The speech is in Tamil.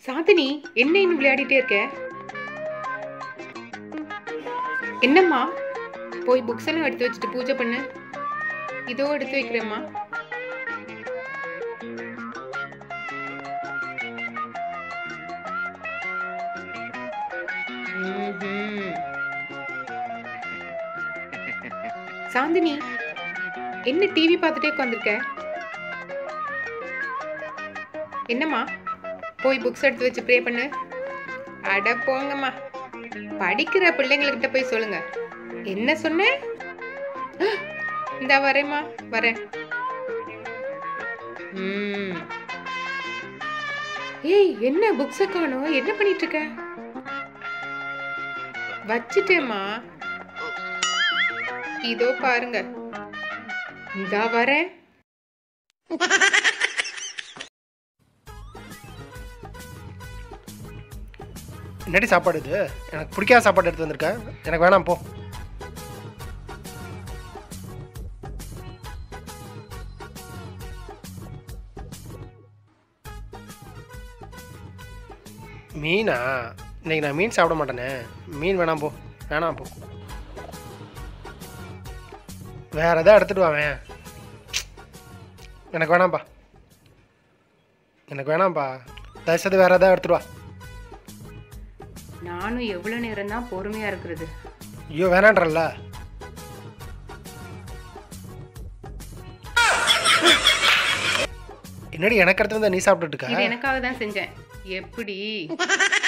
சாந்தினி என்ன இன்னும் விளையாடிட்டே இருக்க என்னம்மா போய் புக்ஸ் எல்லாம் எடுத்து வச்சுட்டு பூஜை பண்ணு இதோ எடுத்து வைக்கிறேம்மா ம்ஹும். சாந்தினி என்ன டிவி பார்த்துட்டே உட்காந்துருக்க என்னம்மா போய் புக்ஸ் எடுத்து வச்சு ப்ரே பண்ணு அட போங்கம்மா படிக்கிற பிள்ளைங்கள்கிட்ட போய் சொல்லுங்க என்ன சொன்ன இந்த வரேம்மா வரேன் ம். ஏய் என்ன புக்ஸை காணோம் என்ன பண்ணிட்டு இருக்க வச்சிட்டேம்மா இதோ பாருங்க இந்தா வரேன் என்னடி சாப்பாடு இது எனக்கு பிடிக்காத சாப்பாடு எடுத்து வந்திருக்கேன் எனக்கு வேணாம் போ மீனா இன்னைக்கு நான் மீன் சாப்பிட மாட்டேனே மீன் வேணாம் போ வேணாம் போ வேற எதாவது எடுத்துட்டு வாவேன் எனக்கு வேணாம்ப்பா எனக்கு வேணாம்ப்பா தயவுசெய்து வேற எதாவது எடுத்துட்டு வா நானும் எவ்வளவு நேரம் தான் பொறுமையா இருக்கிறது ஐயோ வேணான்றல்ல என்னடி எனக்கு அடுத்து வந்து நீ சாப்பிட்டுட்டு இது இருக்க எனக்காக தான் செஞ்சேன் எப்படி